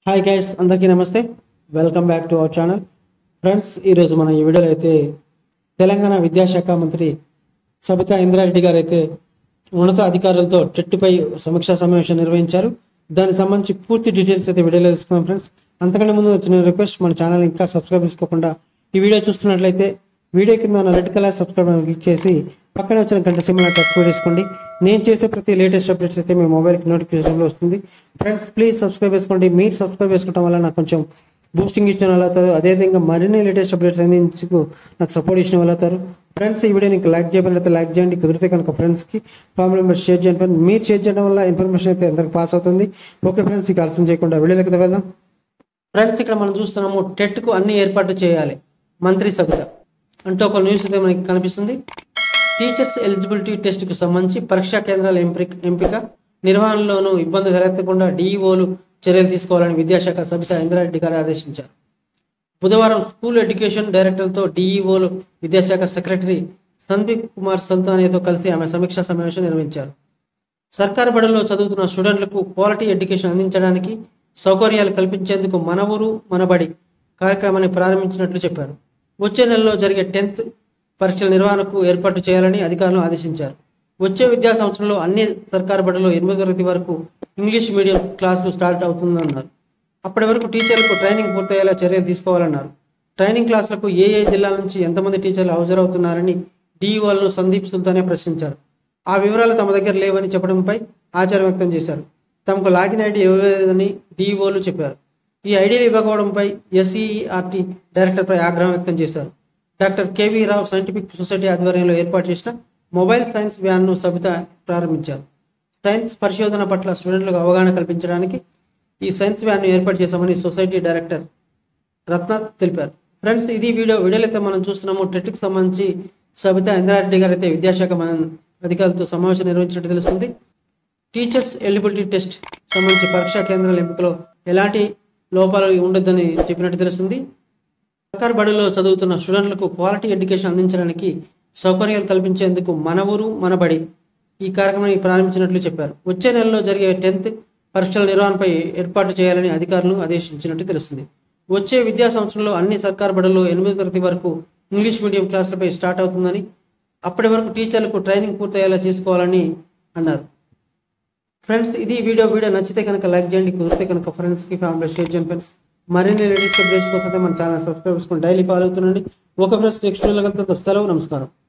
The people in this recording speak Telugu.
హాయ్ గైస్ అందరికీ నమస్తే welcome back to our channel friends ఈరోజు మన ఈ వీడియోలో అయితే తెలంగాణ విద్యాశాఖ మంత్రి సబితా ఇంద్రారెడ్డి గారు అయితే ఉన్నత అధికారులతో టెట్టుపై సమీక్షా సమావేశం నిర్వహించారు దానికి సంబంధించి పూర్తి డీటెయిల్స్ అయితే వీడియోలో తెలుసుకుందాం ఫ్రెండ్స్ అంతకంటే ముందు వచ్చిన రిక్వెస్ట్ మన ఛానల్ ఇంకా సబ్స్క్రైబ్ చేసుకోకుండా ఈ వీడియో చూస్తున్నట్లయితే వీడియో కింద ఉన్న రెడ్ కలర్ సబ్స్క్రైబ్ క్లిక్ చేసి పక్కనే వచ్చిన గంట సింబల్ యాక్టివేట్ చేసుకోండి నేను చేసే ప్రతి లేటెస్ట్ అప్డేట్స్ అయితే మీ మొబైల్కి నోటిఫికేషన్లో వస్తుంది ఫ్రెండ్స్ ప్లీజ్ సబ్స్క్రైబ్ చేసుకోండి మీరు సబ్స్క్రైబ్ చేసుకోవడం వల్ల నాకు కొంచెం బూస్టింగ్ ఇచ్చిన వాళ్ళు అవుతారు అదేవిధంగా మరిన్ని లేటెస్ట్ అప్డేట్స్ అందించుకు నాకు సపోర్ట్ ఇచ్చిన వాళ్ళు అవుతారు ఫ్రెండ్స్ ఈ వీడియోని ఇంకా లైక్ చేయబడితే లైక్ చేయండి కుదిరితే కనుక ఫ్రెండ్స్కి ఫ్యామిలీ మెంబర్స్ షేర్ చేయండి ఫ్రెండ్స్ మీరు షేర్ చేయడం వల్ల ఇన్ఫర్మేషన్ అయితే అందరికి పాస్ అవుతుంది ఓకే ఫ్రెండ్స్ ఇక ఆలస్యం చేయకుండా వీడియోలోకి వెళ్దాం ఫ్రెండ్స్ ఇక్కడ మనం చూస్తున్నాము టెట్కు అన్ని ఏర్పాట్లు చేయాలి మంత్రి సభ్యుల అంటే ఒక న్యూస్ అయితే మనకి కనిపిస్తుంది టీచర్స్ ఎలిజిబిలిటీ టెస్ట్కు సంబంధించి పరీక్షా కేంద్రాల ఎంపిక ఎంపిక నిర్వహణలోనూ ఇబ్బంది తలెత్తకుండా డిఈఓలు చర్యలు తీసుకోవాలని విద్యాశాఖ సబితా ఇంద్రారెడ్డి గారు ఆదేశించారు బుధవారం స్కూల్ ఎడ్యుకేషన్ డైరెక్టర్లతో డిఈఓలు విద్యాశాఖ సెక్రటరీ సందీప్ కుమార్ సంతానియాతో కలిసి ఆమె సమీక్షా సమావేశం నిర్వహించారు సర్కారు బడుల్లో చదువుతున్న స్టూడెంట్లకు క్వాలిటీ ఎడ్యుకేషన్ అందించడానికి సౌకర్యాలు కల్పించేందుకు మన ఊరు మన బడి కార్యక్రమాన్ని ప్రారంభించినట్లు చెప్పారు వచ్చే నెలలో జరిగే టెన్త్ పరీక్షల నిర్వహణకు ఏర్పాటు చేయాలని అధికారులను ఆదేశించారు వచ్చే విద్యా సంవత్సరంలో అన్ని సర్కారు బడుల్లో ఎనిమిదో తరగతి వరకు ఇంగ్లీష్ మీడియం క్లాసులు స్టార్ట్ అవుతుందన్నారు అప్పటి వరకు టీచర్లకు ట్రైనింగ్ పూర్తయ్యేలా చర్యలు తీసుకోవాలన్నారు ట్రైనింగ్ క్లాసులకు ఏ ఏ జిల్లాల నుంచి ఎంతమంది టీచర్లు హాజరవుతున్నారని డిఈఓలను సందీప్ సుల్తానే ప్రశ్నించారు ఆ వివరాలు తమ దగ్గర లేవని చెప్పడంపై ఆచారం వ్యక్తం చేశారు తమకు లాగిన్ ఐడి ఇవ్వలేదని డిఈఓలు చెప్పారు ఈ ఐడీలు ఇవ్వకపోవడంపై ఎస్ఈఆర్టీ డైరెక్టర్పై ఆగ్రహం వ్యక్తం చేశారు doctor K V Rao scientific society ఆధ్వర్యంలో ఏర్పాటు చేసిన మొబైల్ సైన్స్ వ్యాన్ను సబిత ప్రారంభించారు సైన్స్ పరిశోధన పట్ల స్టూడెంట్లకు అవగాహన కల్పించడానికి ఈ సైన్స్ వ్యాన్ను ఏర్పాటు చేశామని సొసైటీ డైరెక్టర్ రత్నాథ్ తెలిపారు ఫ్రెండ్స్ ఇది వీడియో వీడియోలో అయితే మనం చూస్తున్నాము టెట్కి సంబంధించి సబితా ఇంద్రారెడ్డి గారు అయితే విద్యాశాఖ మన- అధికారులతో సమావేశం నిర్వహించినట్టు తెలుస్తుంది టీచర్స్ ఎలిజిబిలిటీ టెస్ట్ సంబంధించి పరీక్షా కేంద్రాల ఎంపికలో ఎలాంటి లోపాలు ఉండొద్దని చెప్పినట్టు తెలుస్తుంది సర్కారు బడిలో చదువుతున్న స్టూడెంట్లకు క్వాలిటీ ఎడ్యుకేషన్ అందించడానికి సౌకర్యాలు కల్పించేందుకు మన ఊరు మన బడి ఈ కార్యక్రమాన్ని ప్రారంభించినట్లు చెప్పారు వచ్చే నెలలో జరిగే టెన్త్ పరీక్షల నిర్వహణపై ఏర్పాటు చేయాలని అధికారులు ఆదేశించినట్టు తెలుస్తుంది వచ్చే విద్యా సంవత్సరంలో అన్ని సర్కారు బడుల్లో ఎనిమిదో తరగతి వరకు ఇంగ్లీష్ మీడియం క్లాసులపై స్టార్ట్ అవుతుందని అప్పటి వరకు టీచర్లకు ట్రైనింగ్ పూర్తయ్యేలా చేసుకోవాలని అన్నారు ఫ్రెండ్స్ ఇది వీడియో వీడియో నచ్చితే కనుక లైక్ చేయండి కుదిరితే కనుక ఫ్రెండ్స్కి ఫ్యామిలీ షేర్ చేయండి ఫ్రెండ్స్ మరిన్ని లేడీస్ అప్డేట్స్ కోసం అయితే మన ఛానల్ సబ్స్క్రైబ్ చేసుకొని డైలీ ఫాలో అవుతుండండి ఒక ఫ్రెండ్స్ నెక్స్ట్ వీడియోలో కలుద్దాం. సెలవు నమస్కారం